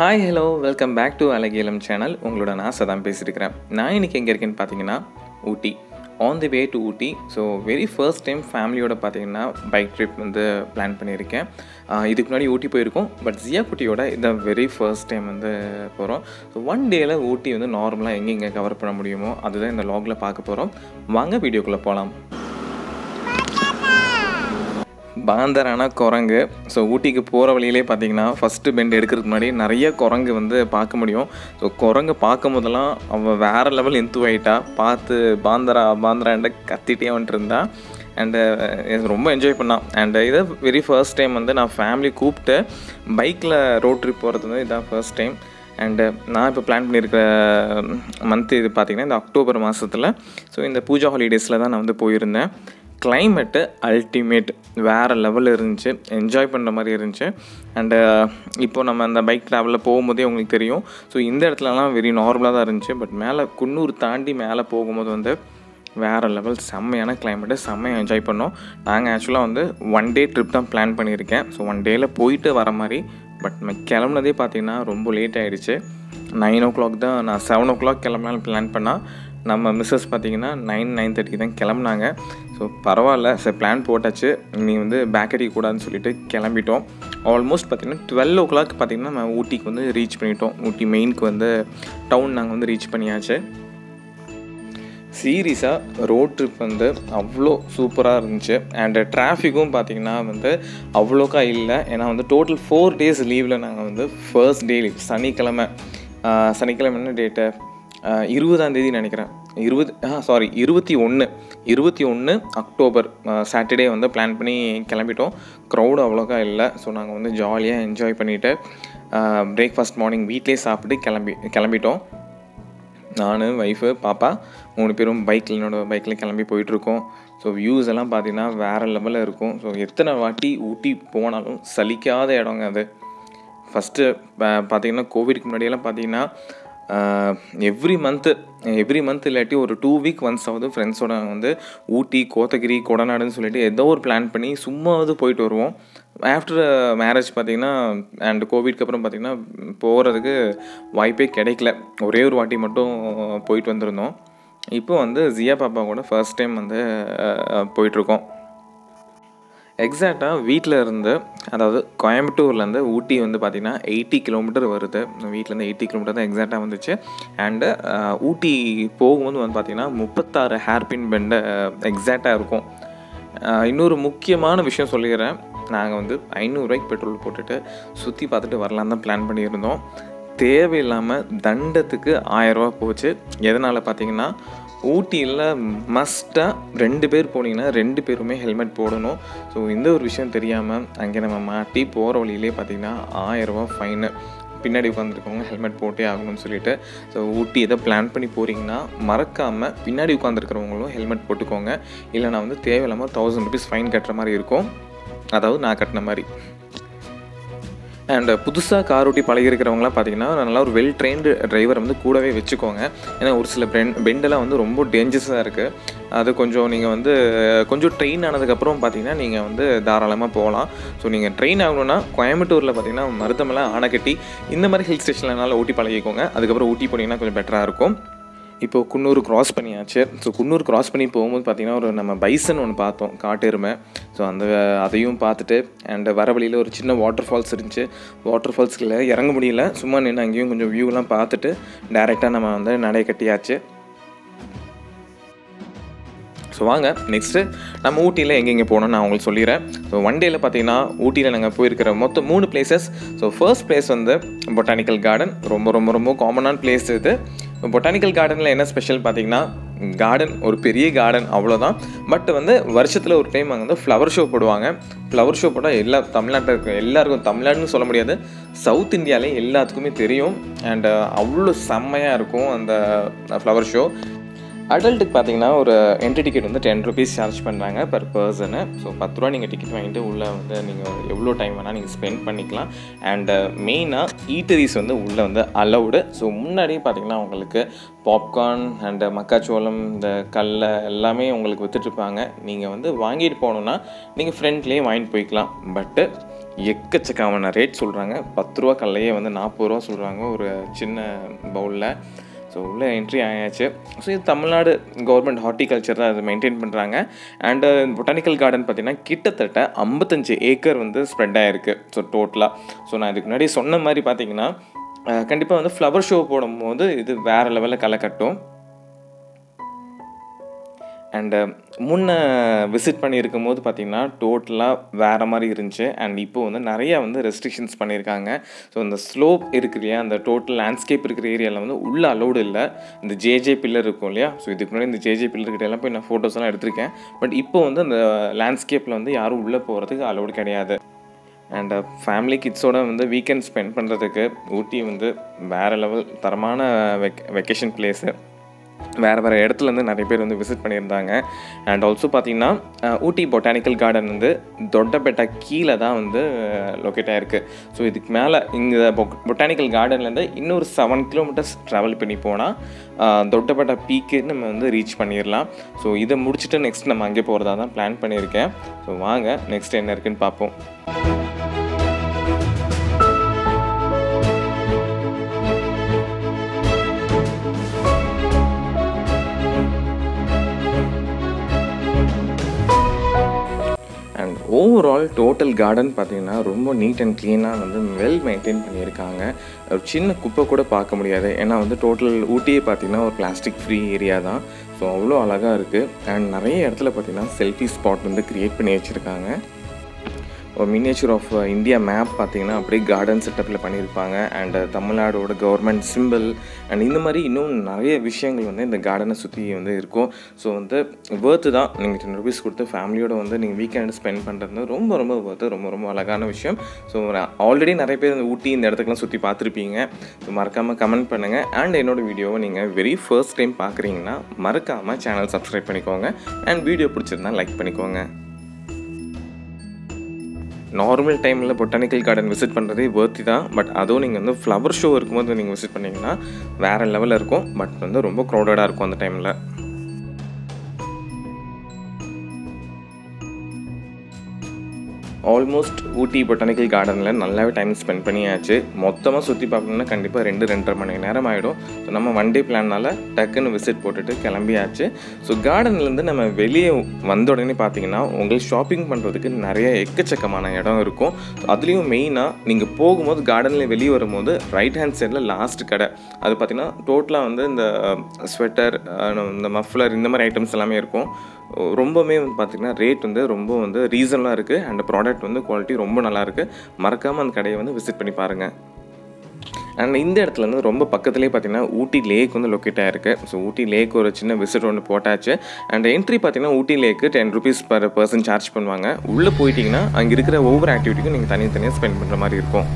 hi hello welcome back to அழகியலம் channel உங்களோட நான் சதான் பேசியிருக்கிறேன் நான் இன்னைக்கு எங்கே இருக்கேன்னு பார்த்தீங்கன்னா Ooty on the way to Ooty so very first time ஃபேமிலியோட பார்த்தீங்கன்னா பைக் ட்ரிப் வந்து பிளான் பண்ணியிருக்கேன் ஆஹ் இதுக்கு முன்னாடி ஊட்டி போயிருக்கோம் பட் ஜியா குட்டியோட இதான் வெரி ஃபர்ஸ்ட் டைம் வந்து போகிறோம் ஸோ ஒன் டேயில் ஊட்டி வந்து நார்மலாக எங்கெங்கே கவர் பண்ண முடியுமோ அதுதான் இந்த லாகில் பார்க்க போகிறோம் வாங்க வீடியோக்குள்ளே போகலாம் பாந்தரான குரங்கு ஸோ ஊட்டிக்கு போகிற வழியிலே பார்த்தீங்கன்னா ஃபஸ்ட்டு பெண்ட் எடுக்கிறதுக்கு முன்னாடி நிறைய குரங்கு வந்து பார்க்க முடியும் ஸோ குரங்கு பார்க்கும் போதெல்லாம் அவள் வேறு லெவல் எந்து ஆகிட்டா பார்த்து பாந்தரா பாந்தராண்ட கத்திட்டே வந்துட்டு இருந்தா அண்டு ரொம்ப என்ஜாய் பண்ணான் அண்ட் இதை வெரி ஃபர்ஸ்ட் டைம் வந்து நான் ஃபேமிலி கூப்பிட்டு பைக்கில் ரோட் ட்ரிப் போகிறது வந்து இதான் ஃபர்ஸ்ட் டைம் அண்டு நான் இப்போ பிளான் பண்ணியிருக்கிற மந்த் இது பார்த்திங்கன்னா இந்த அக்டோபர் மாதத்தில் ஸோ இந்த பூஜா ஹாலிடேஸில் தான் நான் வந்து போயிருந்தேன் கிளைமேட்டு அல்டிமேட் வேறு லெவலில் இருந்துச்சு என்ஜாய் பண்ணுற மாதிரி இருந்துச்சு அண்டு இப்போ நம்ம அந்த பைக் ட்ராவலில் போகும்போதே உங்களுக்கு தெரியும் ஸோ இந்த இடத்துலலாம் வெரி நார்மலாக தான் இருந்துச்சு பட் மேலே குன்னூர் தாண்டி மேலே போகும்போது வந்து வேறு லெவல் செம்மையான கிளைமேட்டு செம்மையாக என்ஜாய் பண்ணோம் நாங்கள் ஆக்சுவலாக வந்து ஒன் டே ட்ரிப் தான் பிளான் பண்ணியிருக்கேன் ஸோ ஒன் டேயில் போயிட்டு வர மாதிரி பட் நம்ம கிளம்புனதே பார்த்தீங்கன்னா ரொம்ப லேட் ஆகிடுச்சு நைன் ஓ கிளாக் தான் நான் செவன் ஓ கிளாக் கிளம்பலான்னு பிளான் பண்ணால் நம்ம மிஸ்ஸஸ் பார்த்தீங்கன்னா நைன் நைன் தேர்ட்டிக்கு தான் கிளம்புனாங்க ஸோ பரவாயில்ல சரி பிளான் போட்டாச்சு நீ வந்து பேக் அடிக்கக்கூடாதுன்னு சொல்லிட்டு கிளம்பிட்டோம் ஆல்மோஸ்ட் பார்த்திங்கன்னா டுவெல் ஓ கிளாக் பார்த்திங்கன்னா நம்ம ஊட்டிக்கு வந்து ரீச் பண்ணிட்டோம் ஊட்டி மெயினுக்கு வந்து டவுன் நாங்கள் வந்து ரீச் பண்ணியாச்சு சீரியஸாக ரோட் ட்ரிப் வந்து அவ்வளோ சூப்பராக இருந்துச்சு அண்டு டிராஃபிக்கும் பார்த்திங்கன்னா வந்து அவ்வளோக்கா இல்லை ஏன்னா வந்து டோட்டல் ஃபோர் டேஸ் லீவில் நாங்கள் வந்து ஃபர்ஸ்ட் டே லீவ் சனிக்கிழமை ஆஹ் சனிக்கிழமை என்ன டேட்டு இருபதாம் தேதி நினைக்கிறேன் இருபது ஆ சாரி இருபத்தி ஒன்று இருபத்தி ஒன்று அக்டோபர் சாட்டர்டே வந்து பிளான் பண்ணி கிளம்பிட்டோம் க்ரௌடு அவ்வளோக்கா இல்லை ஸோ நாங்கள் வந்து ஜாலியாக என்ஜாய் பண்ணிவிட்டு பிரேக்ஃபாஸ்ட் மார்னிங் வீட்லேயே சாப்பிட்டு கிளம்பி கிளம்பிட்டோம் நான் ஒய்ஃபு பாப்பா மூணு பேரும் பைக்கில் என்னோட பைக்கில் கிளம்பி போயிட்டுருக்கோம் ஸோ வியூஸ் எல்லாம் பார்த்தீங்கன்னா வேறு லெவலில் இருக்கும் ஸோ எத்தனை வாட்டி ஊட்டி போனாலும் சலிக்காத இடங்க அது ஃபஸ்ட்டு பார்த்தீங்கன்னா கோவிட்க்கு முன்னாடியெல்லாம் பார்த்தீங்கன்னா எவ்ரி மந்த்து எவ்ரி மந்த் இல்லாட்டி ஒரு டூ வீக் ஒன்ஸ் ஆகுது ஃப்ரெண்ட்ஸோட வந்து ஊட்டி கோத்தகிரி கொடநாடுன்னு சொல்லிட்டு ஏதோ ஒரு பிளான் பண்ணி சும்மாவது போயிட்டு வருவோம் ஆஃப்டர் மேரேஜ் பார்த்திங்கன்னா அண்ட் கோவிட்க்கு அப்புறம் பார்த்திங்கன்னா போகிறதுக்கு வாய்ப்பே கிடைக்கல ஒரே ஒரு வாட்டி மட்டும் போயிட்டு வந்திருந்தோம் இப்போ வந்து ஜியா பாப்பா கூட ஃபர்ஸ்ட் டைம் வந்து போயிட்டுருக்கோம் எக்ஸாக்டாக வீட்டில் இருந்து அதாவது கோயம்புத்தூர்லேருந்து ஊட்டி வந்து பார்த்திங்கன்னா எயிட்டி கிலோமீட்டர் வருது வீட்டிலேருந்து எயிட்டி கிலோமீட்டர் தான் எக்ஸாக்டாக வந்துச்சு அண்டு ஊட்டி போகும்போது வந்து பார்த்திங்கன்னா முப்பத்தாறு ஹேர்பின் பெண்டு எக்ஸாக்டாக இருக்கும் இன்னொரு முக்கியமான விஷயம் சொல்லிக்கிறேன் நாங்கள் வந்து ஐநூறுரூவாய்க்கு பெட்ரோல் போட்டுட்டு சுற்றி பார்த்துட்டு வரலான்னு தான் பிளான் பண்ணியிருந்தோம் தேவையில்லாமல் தண்டத்துக்கு ஆயரூவா போச்சு எதனால் பார்த்தீங்கன்னா ஊட்டியில் மஸ்ட்டாக ரெண்டு பேர் போனீங்கன்னா ரெண்டு பேருமே ஹெல்மெட் போடணும் ஸோ இந்த ஒரு விஷயம் தெரியாமல் அங்கே நம்ம மாட்டி போகிற வழியிலே பார்த்தீங்கன்னா ஆயரூவா ஃபைனு பின்னாடி உட்காந்துருக்கவங்க ஹெல்மெட் போட்டே ஆகணும்னு சொல்லிட்டு ஸோ ஊட்டி எதை பிளான் பண்ணி போகிறீங்கன்னா மறக்காமல் பின்னாடி உட்காந்துருக்கிறவங்களும் ஹெல்மெட் போட்டுக்கோங்க இல்லைனா வந்து தேவையில்லாமல் தௌசண்ட் ருபீஸ் ஃபைன் கட்டுற மாதிரி இருக்கும் அதாவது நான் கட்டின மாதிரி அண்ட் புதுசாக கார் ஓட்டி பழகிருக்கிறவங்களாம் பார்த்தீங்கன்னா நல்லா ஒரு வெல் ட்ரெயின்டு டிரைவர் வந்து கூடவே வச்சுக்கோங்க ஏன்னா ஒரு சில பெண்ட் பெண்டெல்லாம் வந்து ரொம்ப டேஞ்சரஸாக இருக்குது அது கொஞ்சம் நீங்கள் வந்து கொஞ்சம் ட்ரெயின் ஆனதுக்கப்புறம் பார்த்தீங்கன்னா நீங்கள் வந்து தாராளமாக போகலாம் ஸோ நீங்கள் ட்ரெயின் ஆகணும்னா கோயம்புத்தூரில் பார்த்தீங்கன்னா மருதமலை ஆனைக்கட்டி இந்த மாதிரி ஹில் ஸ்டேஷன்லனால ஊட்டி பழகிக்கோங்க அதுக்கப்புறம் ஊட்டி போனீங்கன்னா கொஞ்சம் பெட்டராக இருக்கும் இப்போது குன்னூர் கிராஸ் பண்ணியாச்சு ஸோ குன்னூர் கிராஸ் பண்ணி போகும்போது பார்த்திங்கன்னா ஒரு நம்ம பைசன் ஒன்று பார்த்தோம் காட்டெருமை ஸோ அந்த அதையும் பார்த்துட்டு அண்ட் வர வழியில் ஒரு சின்ன வாட்டர் ஃபால்ஸ் இருந்துச்சு வாட்டர் ஃபால்ஸ்கில் இறங்க முடியல சும்மா நின்று அங்கேயும் கொஞ்சம் வியூலாம் பார்த்துட்டு டேரெக்டாக நம்ம வந்து நடை கட்டியாச்சு ஸோ வாங்க நெக்ஸ்ட்டு நம்ம ஊட்டியில் எங்கெங்கே போகணும்னு நான் உங்களுக்கு சொல்லிடுறேன் ஸோ ஒன் டேயில் பார்த்தீங்கன்னா ஊட்டியில் நாங்கள் போயிருக்கிற மொத்தம் மூணு பிளேசஸ் ஸோ ஃபர்ஸ்ட் பிளேஸ் வந்து பொட்டானிக்கல் கார்டன் ரொம்ப ரொம்ப ரொம்ப காமனான பிளேஸ் இது பொட்டானிக்கல் கார்டனில் என்ன ஸ்பெஷல் பார்த்தீங்கன்னா கார்டன் ஒரு பெரிய கார்டன் அவ்வளோதான் பட் வந்து வருஷத்தில் ஒரு டைம் அங்கே வந்து ஃப்ளவர் ஷோ போடுவாங்க ஃப்ளவர் ஷோ போட்டால் எல்லா தமிழ்நாட்டில் இருக்க எல்லாருக்கும் தமிழ்நாடுன்னு சொல்ல முடியாது சவுத் இந்தியாவிலே எல்லாத்துக்குமே தெரியும் அண்ட் அவ்வளோ செம்மையாக இருக்கும் அந்த ஃப்ளவர் ஷோ அடல்ட்டுக்கு பார்த்தீங்கன்னா ஒரு என்ட்ரி டிக்கெட் வந்து டென் ருபீஸ் சார்ஜ் பண்ணுறாங்க பர் பர்சனு ஸோ பத்து ரூபா நீங்கள் டிக்கெட் வாங்கிட்டு உள்ளே வந்து நீங்கள் எவ்வளோ டைம் வேணால் நீங்கள் ஸ்பெண்ட் பண்ணிக்கலாம் அண்டு மெயினாக ஈட்டரிஸ் வந்து உள்ளே வந்து அலவுடு ஸோ முன்னாடியே பார்த்தீங்கன்னா உங்களுக்கு பாப்கார்ன் அண்டு மக்காச்சோளம் இந்த கடல எல்லாமே உங்களுக்கு விற்றுட்ருப்பாங்க நீங்கள் வந்து வாங்கிட்டு போகணுன்னா நீங்கள் ஃப்ரெண்ட்லேயே வாங்கிட்டு போய்க்கலாம் பட்டு எக்கச்சக்கமான ரேட் சொல்கிறாங்க பத்து ரூபா கல்லையே வந்து நாற்பது ரூபா சொல்கிறாங்க ஒரு சின்ன பவுலில் ஸோ உள்ளே என்ட்ரி ஆயாச்சு ஸோ இது தமிழ்நாடு கவர்மெண்ட் ஹார்ட்டிகல்ச்சர் தான் அது மெயின்டைன் பண்ணுறாங்க அண்டு பொட்டானிக்கல் கார்டன் பார்த்திங்கன்னா கிட்டத்தட்ட ஐம்பத்தஞ்சு ஏக்கர் வந்து ஸ்ப்ரெட் ஆகிருக்கு ஸோ டோட்டலாக ஸோ நான் இதுக்கு முன்னாடி சொன்ன மாதிரி பார்த்தீங்கன்னா கண்டிப்பாக வந்து ஃப்ளவர் ஷோ போடும்போது இது வேறு லெவலில் களை கட்டும் அண்டு முன்ன விசிட் பண்ணியிருக்கும் போது பார்த்திங்கன்னா டோட்டலாக வேறு மாதிரி இருந்துச்சு அண்ட் இப்போ வந்து நிறையா வந்து ரெஸ்ட்ரிக்ஷன்ஸ் பண்ணியிருக்காங்க ஸோ இந்த ஸ்லோப் இருக்கு இல்லையா அந்த டோட்டல் லேண்ட்ஸ்கேப் இருக்கிற ஏரியாவில் வந்து உள்ளே அலோடு இல்லை இந்த ஜேஜே பில்லர் இருக்கும் இல்லையா ஸோ இதுக்கு முன்னாடி இந்த ஜேஜே பில்லர் கிட்ட எல்லாம் போய் நான் ஃபோட்டோஸ் எல்லாம் எடுத்திருக்கேன் பட் இப்போ வந்து அந்த லேண்ட்ஸ்கேப்பில் வந்து யாரும் உள்ளே போகிறதுக்கு அலோடு கிடையாது அண்ட் ஃபேமிலி கிட்ஸோட வந்து வீக்கெண்ட் ஸ்பெண்ட் பண்ணுறதுக்கு ஊட்டி வந்து வேறு லெவல் தரமான வெக் வெக்கேஷன் பிளேஸு வேறு வேறு இடத்துலேருந்து நிறைய பேர் வந்து விசிட் பண்ணியிருந்தாங்க அண்ட் ஆல்சோ பார்த்தீங்கன்னா ஊட்டி பொட்டானிக்கல் கார்டன் வந்து தொட்டபெட்டா கீழே தான் வந்து லொக்கேட் ஆகிருக்கு ஸோ இதுக்கு மேலே இங்கே பொட்டானிக்கல் கார்டன்லேருந்து இன்னொரு செவன் கிலோமீட்டர்ஸ் ட்ராவல் பண்ணி போனால் தொட்டபெட்டா பீக்கு நம்ம வந்து ரீச் பண்ணிடலாம் ஸோ இதை முடிச்சுட்டு நெக்ஸ்ட் நம்ம அங்கே போகிறதா தான் பிளான் பண்ணியிருக்கேன் ஸோ வாங்க நெக்ஸ்ட் என்ன இருக்குன்னு பார்ப்போம் அண்ட் ஓவரால் டோட்டல் கார்டன் பார்த்தீங்கன்னா ரொம்ப நீட் அண்ட் க்ளீனாக வந்து வெல் மெயின்டைன் பண்ணியிருக்காங்க ஒரு சின்ன குப்பை கூட பார்க்க முடியாது ஏன்னா வந்து டோட்டல் ஊட்டியே பார்த்தீங்கன்னா ஒரு பிளாஸ்டிக் ஃப்ரீ ஏரியா தான் ஸோ அவ்வளோ அழகாக இருக்குது அண்ட் நிறைய இடத்துல பார்த்தீங்கன்னா செல்ஃபி ஸ்பாட் வந்து க்ரியேட் பண்ணி வச்சுருக்காங்க ஒரு மினியேச்சர் ஆஃப் இந்தியா மேப் பார்த்தீங்கன்னா அப்படியே கார்டன் செட்டப்பில் பண்ணியிருப்பாங்க அண்ட் தமிழ்நாடோட கவர்மெண்ட் சிம்பிள் அண்ட் இந்த மாதிரி இன்னும் நிறைய விஷயங்கள் வந்து இந்த கார்டனை சுற்றி வந்து இருக்கும் ஸோ வந்து வேர்த்து தான் நீங்கள் டென் ருபீஸ் கொடுத்து ஃபேமிலியோட வந்து நீங்கள் வீக்கெண்ட் ஸ்பெண்ட் பண்ணுறது ரொம்ப ரொம்ப வேர்த்து ரொம்ப ரொம்ப அழகான விஷயம் ஸோ ஆல்ரெடி நிறைய பேர் இந்த ஊட்டி இந்த இடத்துக்குலாம் சுற்றி பார்த்துருப்பீங்க ஸோ மறக்காமல் கமெண்ட் பண்ணுங்கள் அண்ட் என்னோடய வீடியோவை நீங்கள் வெரி ஃபர்ஸ்ட் டைம் பார்க்குறீங்கன்னா மறக்காமல் சேனல் சப்ஸ்கிரைப் பண்ணிக்கோங்க அண்ட் வீடியோ பிடிச்சிருந்தா லைக் பண்ணிக்கோங்க நார்மல் டைமில் பொட்டானிக்கல் கார்டன் விசிட் பண்ணுறதே வேர்த்தி தான் பட் அதுவும் நீங்கள் வந்து ஃப்ளவர் ஷோ இருக்கும்போது நீங்கள் விசிட் பண்ணிங்கன்னா வேறு லெவலில் இருக்கும் பட் வந்து ரொம்ப க்ரௌடடாக இருக்கும் அந்த டைமில் ஆல்மோஸ்ட் ஊட்டி பொட்டானிக்கல் கார்டனில் நல்லாவே டைம் ஸ்பெண்ட் பண்ணியாச்சு மொத்தமாக சுற்றி பார்க்கணுன்னா கண்டிப்பாக ரெண்டு ரெண்டரை மணி நேரம் ஆகிடும் ஸோ நம்ம ஒன் டே பிளான்னால டக்குன்னு விசிட் போட்டுட்டு கிளம்பியாச்சு ஸோ கார்டன்லேருந்து நம்ம வெளியே வந்த உடனே பார்த்தீங்கன்னா உங்களுக்கு ஷாப்பிங் பண்ணுறதுக்கு நிறைய எக்கச்சக்கமான இடம் இருக்கும் அதுலேயும் மெயினாக நீங்கள் போகும்போது கார்டனில் வெளியே வரும்போது ரைட் ஹேண்ட் சைடில் லாஸ்ட் கடை அது பார்த்திங்கன்னா டோட்டலாக வந்து இந்த ஸ்வெட்டர் இந்த மஃப்ளர் இந்த மாதிரி ஐட்டம்ஸ் எல்லாமே இருக்கும் ரொம்பவுமே வந்து பார்த்திங்கன்னா ரேட் வந்து ரொம்ப வந்து ரீசனலாக இருக்குது அண்ட் ப்ராடக்ட் வந்து குவாலிட்டி ரொம்ப நல்லாயிருக்கு மறக்காமல் அந்த கடையை வந்து விசிட் பண்ணி பாருங்கள் அண்ட் இந்த இடத்துல வந்து ரொம்ப பக்கத்துலேயே பார்த்தீங்கன்னா ஊட்டி லேக் வந்து லொக்கேட் ஆகிருக்கு ஸோ ஊட்டி லேக் ஒரு சின்ன விசிட் ஒன்று போட்டாச்சு அண்ட் என்ட்ரி பார்த்தீங்கன்னா ஊட்டி லேக்கு ten rupees per person charge பண்ணுவாங்க உள்ளே போயிட்டீங்கன்னா அங்கே இருக்கிற ஒவ்வொரு ஆக்டிவிட்டிக்கும் நீங்கள் தனித்தனியாக ஸ்பெண்ட் பண்ணுற மாதிரி இருக்கும்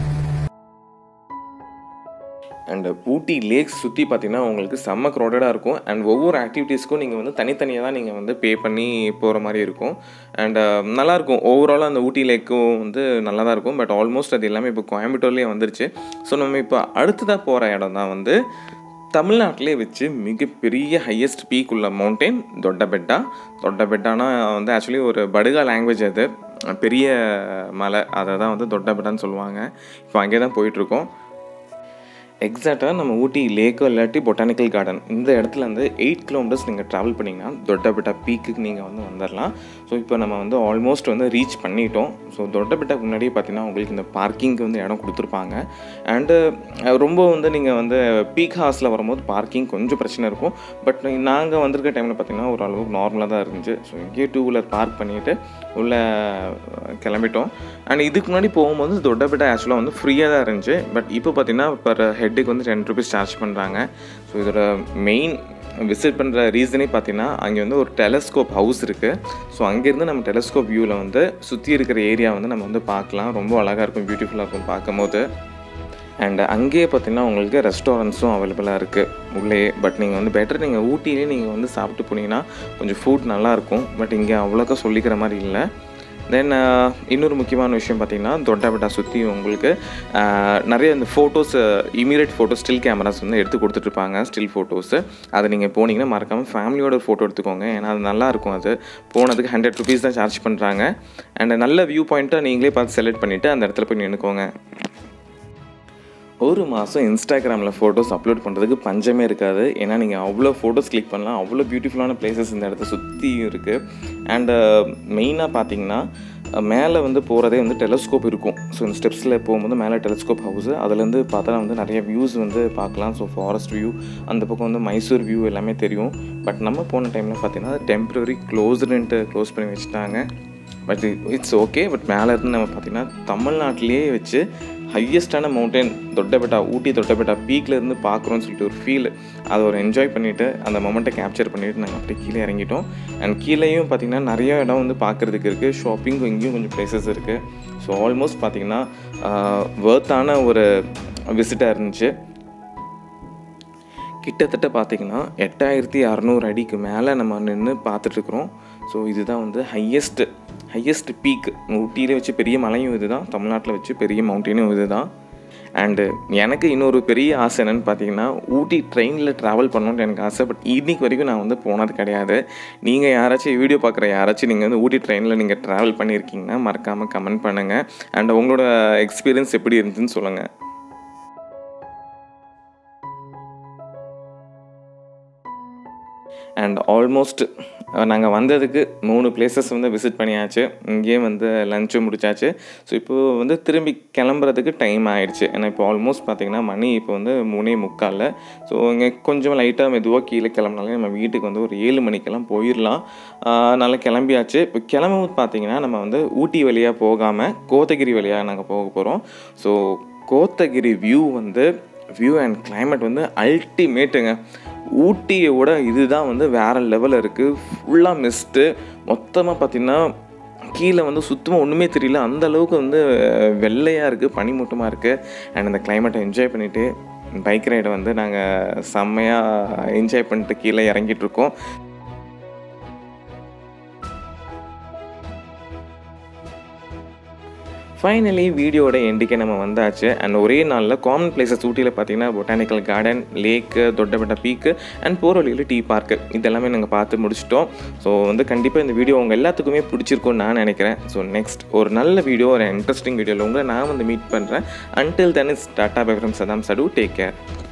அண்ட் ஊட்டி லேக்ஸ் சுற்றி பார்த்தீங்கன்னா உங்களுக்கு செம்ம க்ரௌடடாக இருக்கும் அண்ட் ஒவ்வொரு ஆக்டிவிட்டீஸ்க்கும் நீங்கள் வந்து தனித்தனியாக தான் நீங்கள் வந்து பே பண்ணி போகிற மாதிரி இருக்கும் அண்ட் நல்லாயிருக்கும் ஓவராலாக அந்த ஊட்டி லேக்கும் வந்து நல்லா தான் இருக்கும் பட் ஆல்மோஸ்ட் அது எல்லாமே இப்போ கோயம்புத்தூர்லேயே வந்துருச்சு ஸோ நம்ம இப்போ அடுத்ததாக போகிற இடம் தான் வந்து தமிழ்நாட்டிலே வச்சு மிகப்பெரிய ஹையஸ்ட் பீக் உள்ள மவுண்டெயின் தொட்டபெட்டா தொட்டபெட்டானா வந்து ஆக்சுவலி ஒரு படுகா லாங்குவேஜ் அது பெரிய மலை அதை தான் வந்து தொட்டபெட்டான்னு சொல்லுவாங்க இப்போ அங்கே தான் போயிட்டுருக்கோம் எக்ஸாக்டாக நம்ம ஊட்டி லேக்கோ இல்லாட்டி பொட்டானிக்கல் கார்டன் இந்த இடத்துல வந்து எயிட் கிலோமீட்டர்ஸ் நீங்கள் ட்ராவல் பண்ணிங்கன்னா தொட்டபெட்டா பீக்குக்கு நீங்கள் வந்து வந்துடலாம் ஸோ இப்போ நம்ம வந்து ஆல்மோஸ்ட் வந்து ரீச் பண்ணிட்டோம் ஸோ தொட்டபெட்டாக்கு முன்னாடியே பார்த்தீங்கன்னா உங்களுக்கு இந்த பார்க்கிங்க்கு வந்து இடம் கொடுத்துருப்பாங்க அண்டு ரொம்ப வந்து நீங்கள் வந்து பீக் ஹாஸில் வரும்போது பார்க்கிங் கொஞ்சம் பிரச்சனை இருக்கும் பட் நாங்கள் வந்திருக்க டைமில் பார்த்தீங்கன்னா ஒரு அளவுக்கு நார்மலாக தான் இருந்துச்சு ஸோ இங்கேயே டூ வீலர் பார்க் பண்ணிவிட்டு உள்ளே கிளம்பிட்டோம் அண்ட் இதுக்கு முன்னாடி போகும்போது தொட்டபெட்டா ஆக்சுவலாக வந்து ஃப்ரீயாக தான் இருந்துச்சு பட் இப்போ பார்த்தீங்கன்னா பர் ஹெட்டுக்கு வந்து டென் ருபீஸ் சார்ஜ் பண்ணுறாங்க ஸோ இதோட மெயின் விசிட் பண்ணுற ரீசனே பார்த்தீங்கன்னா அங்கே வந்து ஒரு டெலஸ்கோப் ஹவுஸ் இருக்குது ஸோ அங்கேருந்து நம்ம டெலஸ்கோப் வியூவில் வந்து சுற்றி இருக்கிற ஏரியா வந்து நம்ம வந்து பார்க்கலாம் ரொம்ப அழகாக இருக்கும் பியூட்டிஃபுல்லாக இருக்கும் பார்க்கும்போது அண்ட் அங்கேயே பார்த்தீங்கன்னா உங்களுக்கு ரெஸ்டாரண்ட்ஸும் அவைலபிளாக இருக்குது உள்ளே பட் நீங்கள் வந்து பெட்டர் நீங்கள் ஊட்டியிலே நீங்கள் வந்து சாப்பிட்டு போனீங்கன்னா கொஞ்சம் ஃபுட் நல்லாயிருக்கும் பட் இங்கே அவ்வளோக்கா சொல்லிக்கிற மாதிரி இல்லை தென் இன்னொரு முக்கியமான விஷயம் பார்த்தீங்கன்னா தொட்டாபெட்டா சுற்றி உங்களுக்கு ஆஹ், நிறைய இந்த photos immediate photo still cameras வந்து எடுத்து கொடுத்துட்ருப்பாங்க ஸ்டில் ஃபோட்டோஸு அதை நீங்கள் போனீங்கன்னா மறக்காமல் ஃபேமிலியோட ஃபோட்டோ எடுத்துக்கோங்க ஏன்னா அது நல்லா இருக்கும் அது போனதுக்கு ஹண்ட்ரட் ருபீஸ் தான் சார்ஜ் பண்ணுறாங்க அண்ட் நல்ல வியூ பாயிண்ட்டை நீங்களே பார்த்து செலக்ட் பண்ணிவிட்டு அந்த இடத்துல போய் நின்றுக்கோங்க ஒரு மாதம் இன்ஸ்டாகிராமில் ஃபோட்டோஸ் அப்லோட் பண்ணுறதுக்கு பஞ்சமே இருக்காது ஏன்னா நீங்கள் அவ்வளோ ஃபோட்டோஸ் கிளிக் பண்ணலாம் அவ்வளோ பியூட்டிஃபுல்லான பிளேசஸ் இந்த இடத்த சுற்றியும் இருக்குது அண்டு மெயினாக பார்த்தீங்கன்னா மேலே வந்து போகிறதே வந்து டெலஸ்கோப் இருக்கும் ஸோ இந்த ஸ்டெப்ஸில் போகும்போது மேலே டெலஸ்கோப் ஹவுஸ் அதுலேருந்து பார்த்தா வந்து நிறைய வியூஸ் வந்து பார்க்கலாம் ஸோ ஃபாரஸ்ட் வியூ அந்த பக்கம் வந்து மைசூர் வியூ எல்லாமே தெரியும் பட் நம்ம போன டைமில் பார்த்தீங்கன்னா டெம்பரரி க்ளோஸ்டுன்ட்டு க்ளோஸ் பண்ணி வச்சுட்டாங்க பட் இட்ஸ் ஓகே பட் மேலே இருந்து நம்ம பார்த்திங்கன்னா தமிழ்நாட்டிலேயே வச்சு ஹையஸ்டான மவுண்டன் தொட்டபெட்டா ஊட்டி தொட்டபெட்டா பீக்கில் இருந்து பார்க்குறோன்னு சொல்லிட்டு ஒரு ஃபீல் அதை ஒரு என்ஜாய் பண்ணிவிட்டு அந்த மொமெண்ட்டை கேப்சர் பண்ணிவிட்டு நாங்கள் அப்படியே கீழே இறங்கிட்டோம் அண்ட் கீழேயும் பார்த்திங்கன்னா நிறைய இடம் வந்து பார்க்குறதுக்கு இருக்குது ஷாப்பிங் இங்கேயும் கொஞ்சம் ப்ளேசஸ் இருக்குது ஸோ ஆல்மோஸ்ட் பார்த்திங்கன்னா வேர்த்தான ஒரு விசிட்டாக இருந்துச்சு கிட்டத்தட்ட பார்த்தீங்கன்னா எட்டாயிரத்தி அறநூறு அடிக்கு மேலே நம்ம நின்று பார்த்துட்ருக்குறோம் ஸோ இதுதான் வந்து ஹையஸ்ட் ஹையஸ்ட் பீக் ஊட்டியிலே வச்சு பெரிய மலையும் இதுதான் தமிழ்நாட்டில் வச்சு பெரிய மவுண்டனும் இதுதான் அண்டு எனக்கு இன்னொரு பெரிய ஆசை என்னென்னு பார்த்தீங்கன்னா ஊட்டி ட்ரெயினில் ட்ராவல் பண்ணணும்னு எனக்கு ஆசை பட் இன்னைக்கு வரைக்கும் நான் வந்து போனது கிடையாது நீங்கள் யாராச்சும் வீடியோ பார்க்குற யாராச்சும் நீங்கள் வந்து ஊட்டி ட்ரெயினில் நீங்கள் ட்ராவல் பண்ணியிருக்கீங்கன்னா மறக்காமல் கமெண்ட் பண்ணுங்கள் அண்ட் உங்களோட எக்ஸ்பீரியன்ஸ் எப்படி இருந்துச்சுன்னு சொல்லுங்கள் அண்ட் ஆல்மோஸ்ட் நாங்கள் வந்ததுக்கு மூணு பிளேசஸ் வந்து விசிட் பண்ணியாச்சு இங்கேயே வந்து லஞ்சும் முடிச்சாச்சு ஸோ இப்போ வந்து திரும்பி கிளம்புறதுக்கு டைம் ஆயிடுச்சு ஏன்னா இப்போ ஆல்மோஸ்ட் பார்த்தீங்கன்னா மணி இப்போ வந்து மூணே முக்காலில் ஸோ இங்கே கொஞ்சம் லைட்டாக மெதுவாக கீழே கிளம்புனாலே நம்ம வீட்டுக்கு வந்து ஒரு ஏழு மணிக்கெல்லாம் போயிடலாம் நல்லா கிளம்பியாச்சு இப்போ கிளம்பும்போது பார்த்தீங்கன்னா நம்ம வந்து ஊட்டி வழியாக போகாமல் கோத்தகிரி வழியாக நாங்கள் போக போகிறோம் ஸோ கோத்தகிரி வியூ வந்து வியூ அண்ட் climate வந்து அல்டிமேட்டுங்க ஊட்டியோட இதுதான் வந்து வேறு லெவலில் இருக்குது ஃபுல்லாக மிஸ்ட்டு மொத்தமாக பார்த்திங்கன்னா கீழே வந்து சுத்தமாக ஒன்றுமே தெரியல அந்த அளவுக்கு வந்து வெள்ளையாக இருக்குது பனிமூட்டமாக இருக்குது அண்ட் அந்த கிளைமேட்டை என்ஜாய் பண்ணிவிட்டு பைக் ரைடை வந்து நாங்கள் செம்மையாக என்ஜாய் பண்ணிட்டு கீழே இறங்கிட்டு இருக்கோம் ஃபைனலி வீடியோட எண்டுக்கே நம்ம வந்தாச்சு அண்ட் ஒரே நாளில் காமன் பிளேசஸ் ஊட்டியில் பார்த்தீங்கன்னா botanical garden lake Doddabetta peak and போகிற வழியில் டீ பார்க்கு இதெல்லாமே நாங்கள் பார்த்து முடிச்சிட்டோம் ஸோ வந்து கண்டிப்பாக இந்த வீடியோ உங்கள் எல்லாத்துக்குமே பிடிச்சிருக்கும்னு நான் நினைக்கிறேன் ஸோ நெக்ஸ்ட் ஒரு நல்ல வீடியோ ஒரு இன்ட்ரெஸ்டிங் வீடியோவில் உங்களை நான் வந்து மீட் பண்ணுறேன் until then is tata bye from Saddam சடு டேக் கேர்